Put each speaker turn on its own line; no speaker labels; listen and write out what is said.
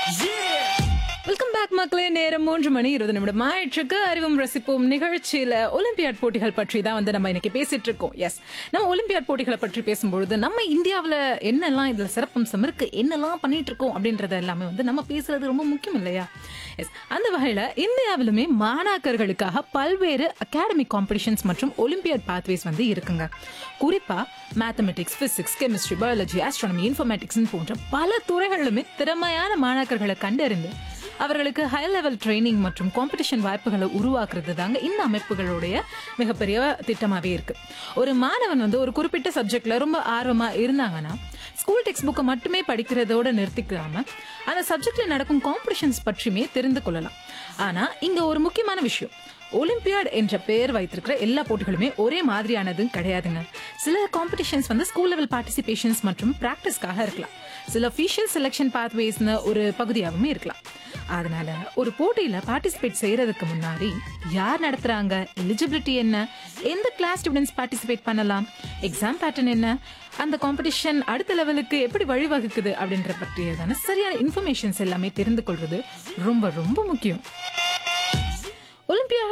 welcome back மக்களே நேரம் மூன்று மணி இருபது நிமிடம் ஆயிற்றுக்கு அறிவும் ரசிப்போம் நிகழ்ச்சியில ஒலிம்பியாட் போட்டிகள் பற்றி தான் வந்து நம்ம இன்னைக்கு பேசிட்டு இருக்கோம் எஸ் நம்ம ஒலிம்பியாட் போட்டிகளை பற்றி பேசும்பொழுது நம்ம இந்தியாவுல என்னெல்லாம் இதுல சிறப்பம்சம் இருக்கு என்னெல்லாம் பண்ணிட்டு இருக்கோம் அப்படின்றத எல்லாமே வந்து நம்ம பேசுறது ரொம்ப முக்கியம் இல்லையா எஸ் அந்த வகையில இந்தியாவிலுமே மாணாக்கர்களுக்காக பல்வேறு அகாடமிக் காம்படிஷன்ஸ் மற்றும் ஒலிம்பியாட் பாத்வேஸ் வந்து இருக்குங்க குறிப்பா mathematics physics chemistry biology astronomy informatics போன்ற பல துறைகளிலுமே திறமையான மாணாக்கர்களை கண்டறிந்து அவர்களுக்கு ஹை லெவல் ட்ரைனிங் மற்றும் காம்படிஷன் வாய்ப்புகளை உருவாக்குறது தாங்க இந்த அமைப்புகளுடைய மிகப்பெரிய திட்டமாவே இருக்கு ஒரு மாணவன் வந்து ஒரு குறிப்பிட்ட சப்ஜெக்ட்ல ரொம்ப ஆர்வமா இருந்தாங்கன்னா ஸ்கூல் டெக்ஸ்ட் புக்கை மட்டுமே படிக்கிறதோட நிறுத்திக்காம அந்த சப்ஜெக்ட்ல நடக்கும் காம்படிஷன்ஸ் பற்றியுமே தெரிந்து கொள்ளலாம் ஆனா இங்க ஒரு முக்கியமான விஷயம் ஒலிம்பியாட் என்ற பெயர் வைத்திருக்கிற எல்லா போட்டிகளுமே ஒரே மாதிரியானது கிடையாதுங்க சில காம்படிஷன்ஸ் வந்து ஸ்கூல் லெவல் பார்ட்டிசிபேஷன்ஸ் மற்றும் பிராக்டிஸ்க்காக இருக்கலாம் சில அஃபீஷியல் செலெக்ஷன் பாத்வேஸ்னு ஒரு பகுதியாகவும் இருக்கலாம் அதனால ஒரு போட்டியில பார்ட்டிசிபேட் செய்யறதுக்கு முன்னாடி யார் நடத்துறாங்க எலிஜிபிலிட்டி என்ன எந்த கிளாஸ் ஸ்டூடெண்ட்ஸ் பார்ட்டிசிபேட் பண்ணலாம் எக்ஸாம் பேட்டர்ன் என்ன அந்த காம்படிஷன் அடுத்த லெவலுக்கு எப்படி வழிவகுக்குது அப்படின்ற பற்றியதான சரியான இன்ஃபர்மேஷன்ஸ் எல்லாமே தெரிந்து கொள்வது ரொம்ப ரொம்ப முக்கியம் ஒலிம்பியா